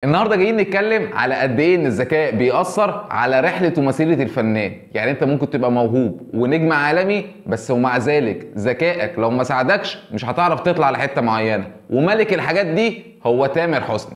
النهارده جايين نتكلم على قد ايه ان الذكاء بيأثر على رحله ومسيره الفنان يعني انت ممكن تبقى موهوب ونجم عالمي بس ومع ذلك ذكائك لو ما ساعدكش مش هتعرف تطلع لحته معينه وملك الحاجات دي هو تامر حسني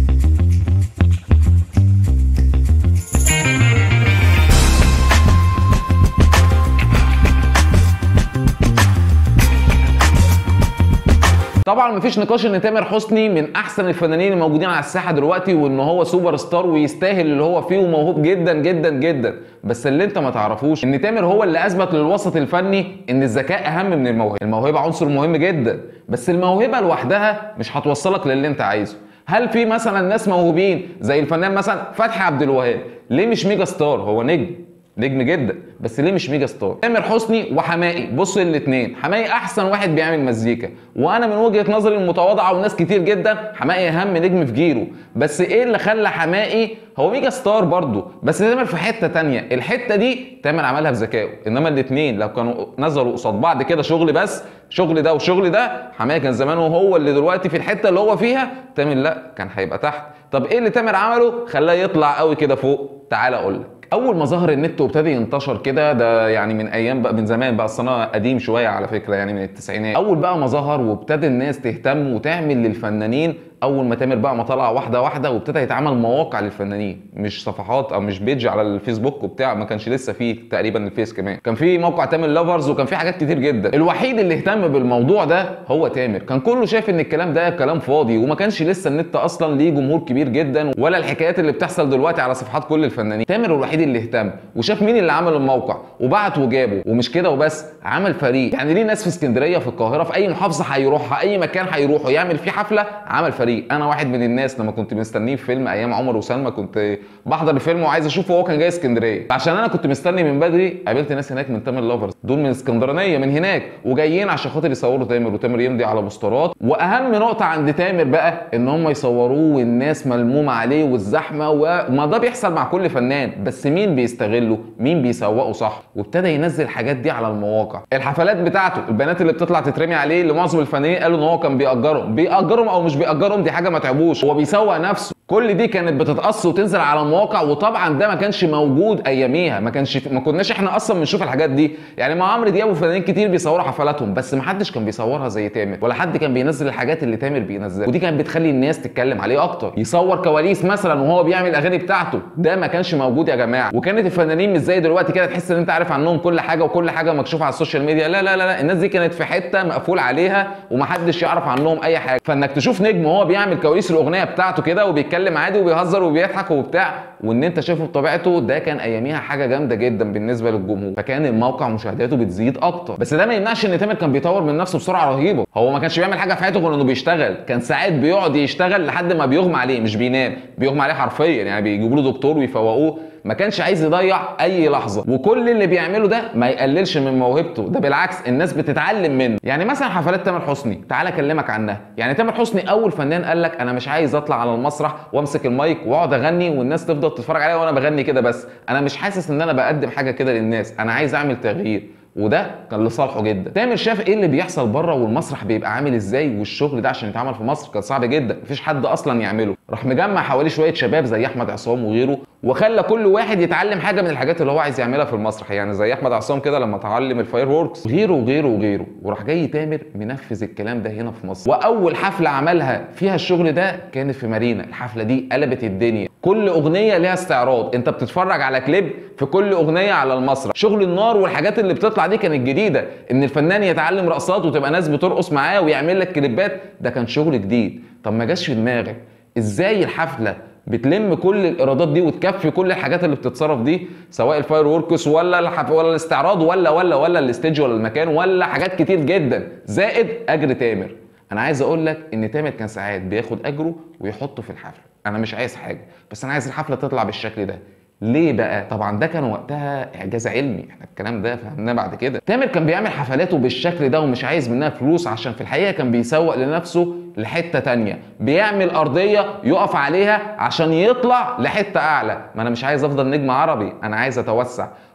طبعا مفيش نقاش ان تامر حسني من احسن الفنانين الموجودين على الساحه دلوقتي وان هو سوبر ستار ويستاهل اللي هو فيه وموهوب جدا جدا جدا بس اللي انت ما تعرفوش ان تامر هو اللي اثبت للوسط الفني ان الذكاء اهم من الموهبه الموهبه عنصر مهم جدا بس الموهبه لوحدها مش هتوصلك للي انت عايزه هل في مثلا ناس موهوبين زي الفنان مثلا فتحي عبد الوهاب ليه مش ميجا ستار هو نجم نجم جدا بس ليه مش ميجا ستار تامر حسني وحمائي بص الاثنين حمائي احسن واحد بيعمل مزيكا وانا من وجهه نظري المتواضعه وناس كتير جدا حمائي اهم نجم في جيله بس ايه اللي خلى حمائي هو ميجا ستار برضه بس تامر في حته تانية الحته دي تامر عملها بذكائه انما الاثنين لو كانوا نزلوا قصاد بعض كده شغل بس شغل ده وشغل ده حمائي كان زمانه هو اللي دلوقتي في الحته اللي هو فيها تامر لا كان هيبقى تحت طب ايه اللي تامر عمله خلاه يطلع قوي كده فوق تعالى اقول لك اول ما ظهر النت وابتدى ينتشر كده ده يعني من ايام بقى من زمان بقى اصل انا قديم شويه على فكره يعني من التسعينات اول بقى ما ظهر وابتدى الناس تهتم وتعمل للفنانين اول ما تامر بقى ما طلع واحده واحده وابتدى يتعمل مواقع للفنانين مش صفحات او مش بيج على الفيسبوك وبتاع ما كانش لسه فيه تقريبا الفيس كمان كان في موقع تامر لافرز وكان في حاجات كتير جدا الوحيد اللي اهتم بالموضوع ده هو تامر كان كله شايف ان الكلام ده كلام فاضي وما كانش لسه النت اصلا ليه جمهور كبير جدا ولا الحكايات اللي بتحصل دلوقتي على صفحات كل الفنانين تامر الوحيد اللي اهتم وشاف مين اللي عمل الموقع وبعت وجابه ومش كده وبس عمل فريق يعني ليه ناس في اسكندريه في القاهره في اي محافظه هيروحها اي مكان هيروحوا يعمل فيه حفله عمل فريق انا واحد من الناس لما كنت مستنيه في فيلم ايام عمر وسلمى كنت بحضر الفيلم وعايز اشوفه وهو كان جاي اسكندريه عشان انا كنت مستني من بدري قابلت ناس هناك من تامر لافرز دول من اسكندرانيه من هناك وجايين عشان خاطر يصوروا تامر وتامر يمضي على بوسترات واهم نقطه عند تامر بقى ان هم يصوروه والناس ملمومه عليه والزحمه وما ده بيحصل مع كل فنان بس مين بيستغله مين بيسوقه صح وابتدى ينزل الحاجات دي على المواقع الحفلات بتاعته البنات اللي بتطلع تترمي عليه اللي معظم الفنانين قالوا ان هو كان بيأجرهم بيأجرهم او مش بيأجرهم دي حاجه ما تعبوش هو بيسوق نفسه كل دي كانت بتتقص وتنزل على المواقع وطبعا ده ما كانش موجود اياميها ما كانش ما كناش احنا اصلا بنشوف الحاجات دي يعني مع عمرو دياب وفنانين كتير بيصوروا حفلاتهم بس ما حدش كان بيصورها زي تامر ولا حد كان بينزل الحاجات اللي تامر بينزلها ودي كانت بتخلي الناس تتكلم عليه اكتر يصور كواليس مثلا وهو بيعمل الاغاني بتاعته ده ما كانش موجود يا جماعه وكانت الفنانين مش زي دلوقتي كده تحس ان انت عارف عنهم كل حاجه وكل حاجه مكشوفه على السوشيال ميديا لا لا لا, لا. الناس دي كانت في حته مقفول عليها ومحدش يعرف عنهم اي حاجه فانك تشوف نجم وهو بيعمل كواليس الاغنيه بتاعته كده وبيتكلم عادي وبيهزر وبيضحك وبتاع وان انت شايفه بطبيعته ده كان اياميها حاجه جامده جدا بالنسبه للجمهور فكان الموقع مشاهداته بتزيد اكتر بس ده ما يمنعش ان تامر كان بيطور من نفسه بسرعه رهيبه هو ما كانش بيعمل حاجه في حياته غير انه بيشتغل كان ساعات بيقعد يشتغل لحد ما بيغمى عليه مش بينام بيغمى عليه حرفيا يعني بيجيبوا له دكتور ويفوقوه ما كانش عايز يضيع اي لحظه وكل اللي بيعمله ده ما يقللش من موهبته ده بالعكس الناس بتتعلم منه يعني مثلا حفلات تامر حسني تعال اكلمك عنها يعني تامر حسني اول فنان قال لك انا مش عايز اطلع على المسرح وامسك المايك واقعد اغني والناس تفضل تتفرج عليا وانا بغني كده بس انا مش حاسس ان انا بقدم حاجه كده للناس انا عايز اعمل تغيير وده كان لصالحه جدا تامر شاف ايه اللي بيحصل بره والمسرح بيبقى عامل ازاي والشغل ده عشان يتعمل في مصر كان صعب جدا مفيش حد اصلا يعمله راح مجمع حوالي شويه شباب زي احمد عصام وغيره وخلى كل واحد يتعلم حاجه من الحاجات اللي هو عايز يعملها في المسرح يعني زي احمد عصام كده لما اتعلم الفاير ووركس غيره وغيره وغيره وراح جاي تامر منفذ الكلام ده هنا في مصر واول حفله عملها فيها الشغل ده كانت في مارينا الحفله دي قلبت الدنيا كل اغنيه ليها استعراض انت بتتفرج على كليب في كل اغنيه على المسرح شغل النار والحاجات اللي بتطلع دي كانت جديده ان الفنان يتعلم رقصات وتبقى ناس بترقص معاه ويعمل لك كليبات ده كان شغل جديد طب ما جاش في دماغك ازاي الحفله بتلم كل الايرادات دي وتكفي كل الحاجات اللي بتتصرف دي سواء الفاير ووركس ولا الحف... ولا الاستعراض ولا ولا ولا الاستيج ولا المكان ولا حاجات كتير جدا زائد اجر تامر انا عايز اقول لك ان تامر كان ساعات بياخد اجره ويحطه في الحفله انا مش عايز حاجه بس انا عايز الحفله تطلع بالشكل ده ليه بقى؟ طبعا ده كان وقتها اعجاز علمي، احنا الكلام ده فهمناه بعد كده. تامر كان بيعمل حفلاته بالشكل ده ومش عايز منها فلوس عشان في الحقيقه كان بيسوق لنفسه لحته تانية، بيعمل ارضيه يقف عليها عشان يطلع لحته اعلى، ما انا مش عايز افضل نجم عربي، انا عايز اتوسع.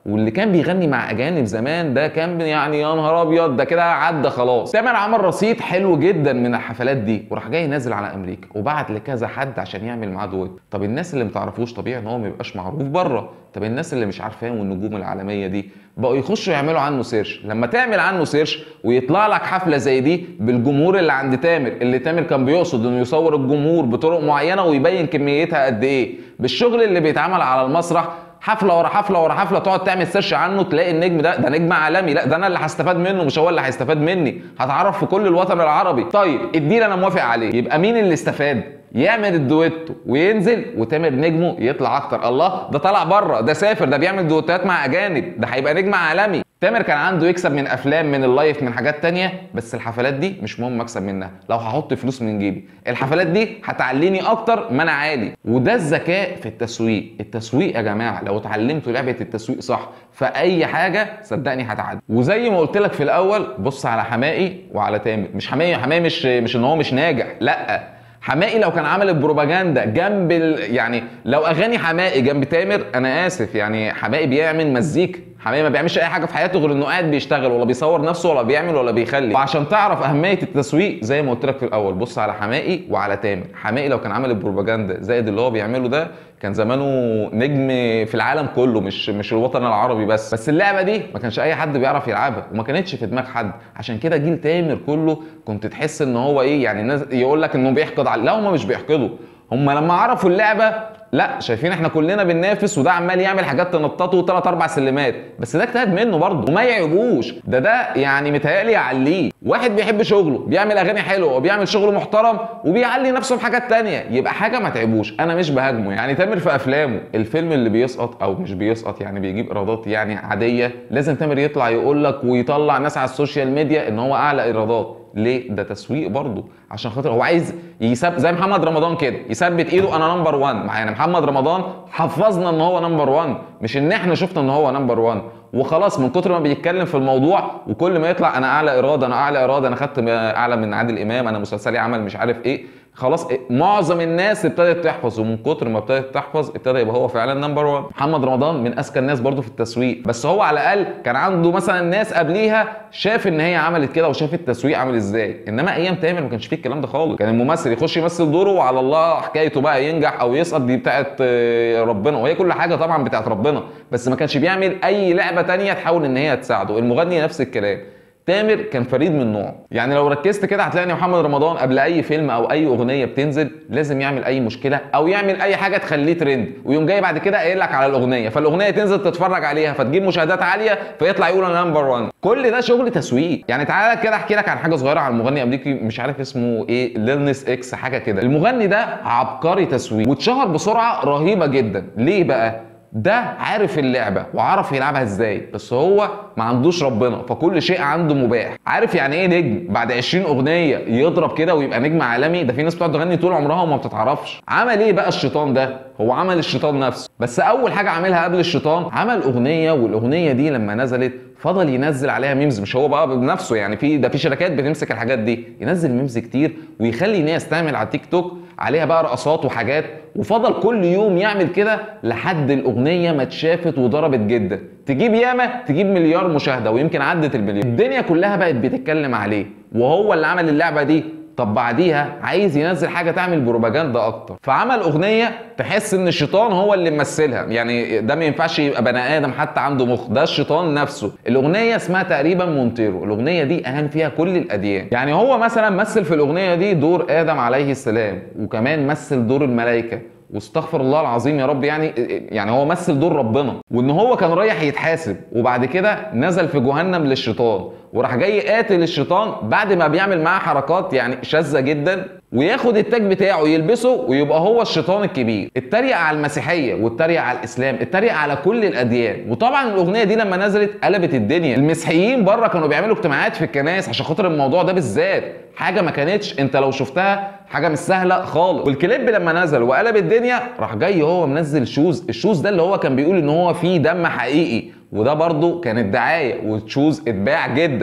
واللي كان بيغني مع اجانب زمان ده كان يعني يا نهار ابيض ده كده عدى خلاص تامر عمل رصيد حلو جدا من الحفلات دي وراح جاي نازل على امريكا وبعت لكذا حد عشان يعمل معاه دويت طب الناس اللي متعرفوش طبيعي ان هو ما يبقاش معروف بره طب الناس اللي مش عارفاه والنجوم العالميه دي بقوا يخشوا يعملوا عنه سيرش لما تعمل عنه سيرش ويطلع لك حفله زي دي بالجمهور اللي عند تامر اللي تامر كان بيقصد انه يصور الجمهور بطرق معينه ويبين كميتها قد ايه بالشغل اللي بيتعمل على المسرح حفله ورا حفله ورا حفله تقعد تعمل سيرش عنه تلاقي النجم ده ده نجم عالمي لا ده انا اللي هستفاد منه مش هو اللي هيستفاد مني هتعرف في كل الوطن العربي طيب الديل انا موافق عليه يبقى مين اللي استفاد يعمل الدويتو وينزل وتامر نجمه يطلع اكتر الله ده طلع بره ده سافر ده بيعمل دويتات مع اجانب ده هيبقى نجم عالمي تامر كان عنده يكسب من افلام من اللايف من حاجات تانية بس الحفلات دي مش مهم اكسب منها لو هحط فلوس من جيبي الحفلات دي هتعليني اكتر ما انا عالي وده الذكاء في التسويق التسويق يا جماعه لو اتعلمتوا لعبه التسويق صح في اي حاجه صدقني هتعدي وزي ما قلت لك في الاول بص على حمائي وعلى تامر مش حمائي حمائي مش مش ان هو مش ناجح لا حمائي لو كان عمل البروباجندا جنب ال... يعني لو اغاني حمائي جنب تامر انا اسف يعني حمائي بيعمل مزيكا حمائي ما بيعملش اي حاجه في حياته غير انه قاعد بيشتغل ولا بيصور نفسه ولا بيعمل ولا بيخلي وعشان تعرف اهميه التسويق زي ما قلت لك في الاول بص على حمائي وعلى تامر حمائي لو كان عمل البروباجندا زائد اللي هو بيعمله ده كان زمانه نجم في العالم كله مش مش الوطن العربي بس بس اللعبه دي ما كانش اي حد بيعرف يلعبها وما كانتش في دماغ حد عشان كده جيل تامر كله كنت تحس ان هو ايه يعني الناس يقول لك انه بيحقد على لا هم مش بيحقدوا هم لما عرفوا اللعبه لا شايفين احنا كلنا بننافس وده عمال يعمل حاجات تنططه ثلاث اربع سلمات بس ده اجتهاد منه برضه وما يعيبوش ده ده يعني متهيألي يعليه واحد بيحب شغله بيعمل اغاني حلوه وبيعمل شغل محترم وبيعلي نفسه بحاجات تانية يبقى حاجه ما تعيبوش انا مش بهاجمه يعني تامر في افلامه الفيلم اللي بيسقط او مش بيسقط يعني بيجيب ايرادات يعني عاديه لازم تامر يطلع يقول لك ويطلع ناس على السوشيال ميديا ان هو اعلى ايرادات ليه؟ ده تسويق برضه عشان خاطر هو عايز يسب زي محمد رمضان كده يثبت ايده انا نمبر 1 يعني محمد رمضان حفظنا ان هو نمبر 1 مش ان احنا شفنا ان هو نمبر 1 وخلاص من كتر ما بيتكلم في الموضوع وكل ما يطلع انا اعلى اراده انا اعلى اراده انا خدت اعلى من عادل امام انا مسلسلي عمل مش عارف ايه خلاص معظم الناس ابتدت تحفظ ومن كتر ما ابتدت تحفظ ابتدى يبقى هو فعلا نمبر 1 محمد رمضان من اذكى الناس برضه في التسويق بس هو على الاقل كان عنده مثلا ناس قبليها شاف ان هي عملت كده وشاف التسويق عامل ازاي انما ايام تامر ما كانش فيه الكلام ده خالص كان الممثل يخش يمثل دوره وعلى الله حكايته بقى ينجح او يسقط دي بتاعت ربنا وهي كل حاجه طبعا بتاعت ربنا بس ما كانش بيعمل اي لعبه تانية تحاول ان هي تساعده المغني نفس الكلام تامر كان فريد من نوعه يعني لو ركزت كده هتلاقي ان محمد رمضان قبل اي فيلم او اي اغنيه بتنزل لازم يعمل اي مشكله او يعمل اي حاجه تخليه ترند ويقوم جاي بعد كده قايل لك على الاغنيه فالاغنيه تنزل تتفرج عليها فتجيب مشاهدات عاليه فيطلع يقول انا نمبر 1 كل ده شغل تسويق يعني تعالى كده احكي لك عن حاجه صغيره عن مغني امريكي مش عارف اسمه ايه ليرنس اكس حاجه كده المغني ده عبقري تسويق واتشهر بسرعه رهيبه جدا ليه بقى ده عارف اللعبه وعرف يلعبها ازاي بس هو ما عندوش ربنا فكل شيء عنده مباح عارف يعني ايه نجم بعد 20 اغنيه يضرب كده ويبقى نجم عالمي ده في ناس بتقعد تغني طول عمرها وما بتتعرفش عمل ايه بقى الشيطان ده هو عمل الشيطان نفسه بس اول حاجه عملها قبل الشيطان عمل اغنيه والاغنيه دي لما نزلت فضل ينزل عليها ميمز مش هو بقى بنفسه يعني في ده في شركات بتمسك الحاجات دي ينزل ميمز كتير ويخلي ناس تعمل على تيك توك عليها بقى رقصات وحاجات وفضل كل يوم يعمل كده لحد الاغنيه ما اتشافت وضربت جدا تجيب ياما تجيب مليار مشاهده ويمكن عدت المليون الدنيا كلها بقت بتتكلم عليه وهو اللي عمل اللعبه دي طب بعديها عايز ينزل حاجه تعمل بروباجندا اكتر فعمل اغنيه تحس ان الشيطان هو اللي ممثلها يعني ده ما ينفعش يبقى بني ادم حتى عنده مخ ده الشيطان نفسه الاغنيه اسمها تقريبا مونتيرو الاغنيه دي اهان فيها كل الاديان يعني هو مثلا مثل في الاغنيه دي دور ادم عليه السلام وكمان مثل دور الملائكه واستغفر الله العظيم يا رب يعني يعني هو مثل دور ربنا وان هو كان رايح يتحاسب وبعد كده نزل في جهنم للشيطان وراح جاي قاتل الشيطان بعد ما بيعمل معاه حركات يعني شاذه جدا وياخد التاج بتاعه يلبسه ويبقى هو الشيطان الكبير اتريق على المسيحيه واتريق على الاسلام اتريق على كل الاديان وطبعا الاغنيه دي لما نزلت قلبت الدنيا المسيحيين بره كانوا بيعملوا اجتماعات في الكنائس عشان خاطر الموضوع ده بالذات حاجه ما كانتش انت لو شفتها حاجه مش سهله خالص والكليب لما نزل وقلب الدنيا راح جاي هو منزل شوز الشوز ده اللي هو كان بيقول ان هو فيه دم حقيقي وده برضه كانت دعايه والشوز اتباع جدا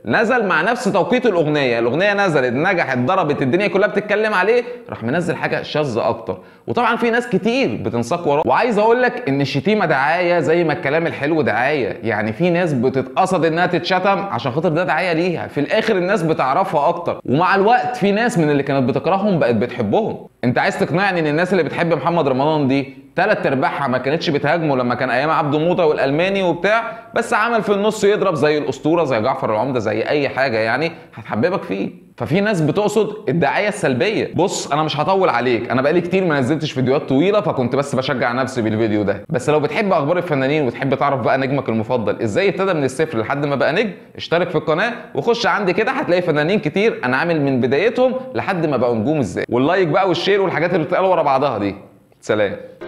نزل مع نفس توقيت الاغنيه الاغنيه نزلت نجحت ضربت الدنيا كلها بتتكلم عليه راح منزل حاجه شاذه اكتر وطبعا في ناس كتير بتنساق وراه وعايز اقول لك ان الشتيمه دعايه زي ما الكلام الحلو دعايه يعني في ناس بتتقصد انها تتشتم عشان خاطر ده دعايه ليها في الاخر الناس بتعرفها اكتر ومع الوقت في ناس من اللي كانت بتكرههم بقت بتحبهم انت عايز تقنعني ان الناس اللي بتحب محمد رمضان دي تلات ارباعها ما كانتش بتهاجمه لما كان ايام عبده موته والالماني وبتاع بس عمل في النص يضرب زي الاسطوره زي جعفر العمده زي اي حاجه يعني هتحببك فيه ففي ناس بتقصد الدعايه السلبيه بص انا مش هطول عليك انا بقالي كتير ما نزلتش فيديوهات طويله فكنت بس بشجع نفسي بالفيديو ده بس لو بتحب اخبار الفنانين وتحب تعرف بقى نجمك المفضل ازاي ابتدى من الصفر لحد ما بقى نجم اشترك في القناه وخش عندي كده هتلاقي فنانين كتير انا عامل من بدايتهم لحد ما بقوا نجوم ازاي واللايك بقى والشير والحاجات اللي بتتقال ورا بعضها دي سلام